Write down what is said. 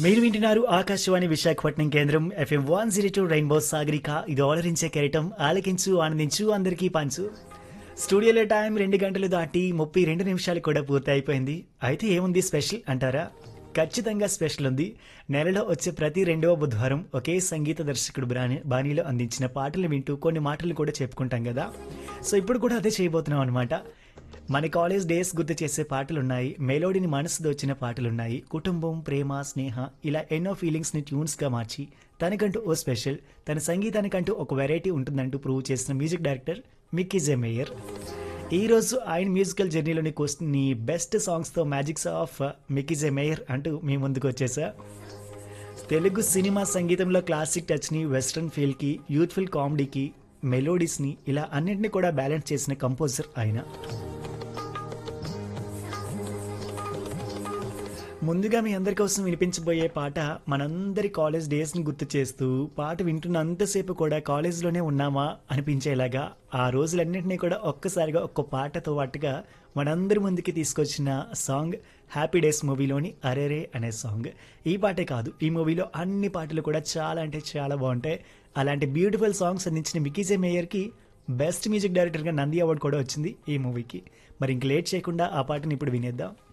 మీరు వింటున్నారు ఆకాశవాణి విశాఖపట్నం కేంద్రం FM one zero two rainbow Sagarika ఇది ఆలరించే కెరటం ఆలకించు ఆనందించు అందరికీ పంచు స్టూడియోలో టైం రెండు గంటలు దాటి ముప్పై రెండు నిమిషాలు కూడా పూర్తి అయిపోయింది అయితే ఏముంది స్పెషల్ అంటారా ఖచ్చితంగా స్పెషల్ ఉంది నెలలో వచ్చే ప్రతి రెండవ బుధవారం ఒకే సంగీత దర్శకుడు బాణి బాణీలో అందించిన పాటలు వింటూ కొన్ని మాటలు కూడా చెప్పుకుంటాం కదా సో ఇప్పుడు కూడా అదే చేయబోతున్నాం అనమాట మన కాలేజ్ డేస్ గుర్తు చేసే పాటలున్నాయి మెలోడీని మనసు దోచిన పాటలున్నాయి కుటుంబం ప్రేమ స్నేహ ఇలా ఎన్నో ఫీలింగ్స్ని ట్యూన్స్గా మార్చి తనకంటూ ఓ స్పెషల్ తన సంగీతానికంటూ ఒక వెరైటీ ఉంటుందంటూ ప్రూవ్ చేసిన మ్యూజిక్ డైరెక్టర్ మిక్కీ జె మేయర్ ఈ రోజు ఆయన మ్యూజికల్ జర్నీలోని కొన్ని బెస్ట్ సాంగ్స్తో మ్యాజిక్స్ ఆఫ్ మిక్కీ జె మేయర్ అంటూ మీ ముందుకు వచ్చేసా తెలుగు సినిమా సంగీతంలో క్లాసిక్ టచ్ని వెస్ట్రన్ ఫీల్కి యూత్ఫుల్ కామెడీకి మెలోడీస్ని ఇలా అన్నింటినీ కూడా బ్యాలెన్స్ చేసిన కంపోజర్ ఆయన ముందుగా మీ అందరి కోసం వినిపించబోయే పాట మనందరి కాలేజ్ డేస్ని గుర్తు చేస్తూ పాట వింటున్నంతసేపు కూడా కాలేజ్లోనే ఉన్నామా అనిపించేలాగా ఆ రోజులన్నింటినీ కూడా ఒక్కసారిగా ఒక్క పాటతో పాటుగా మనందరి ముందుకి తీసుకొచ్చిన సాంగ్ హ్యాపీ డేస్ మూవీలోని అరేరే అనే సాంగ్ ఈ పాటే కాదు ఈ మూవీలో అన్ని పాటలు కూడా చాలా అంటే చాలా బాగుంటాయి అలాంటి బ్యూటిఫుల్ సాంగ్స్ అందించిన మికీజే మేయర్కి బెస్ట్ మ్యూజిక్ డైరెక్టర్గా నంది అవార్డు కూడా వచ్చింది ఈ మూవీకి మరి ఇంక లేట్ చేయకుండా ఆ పాటని ఇప్పుడు వినేద్దాం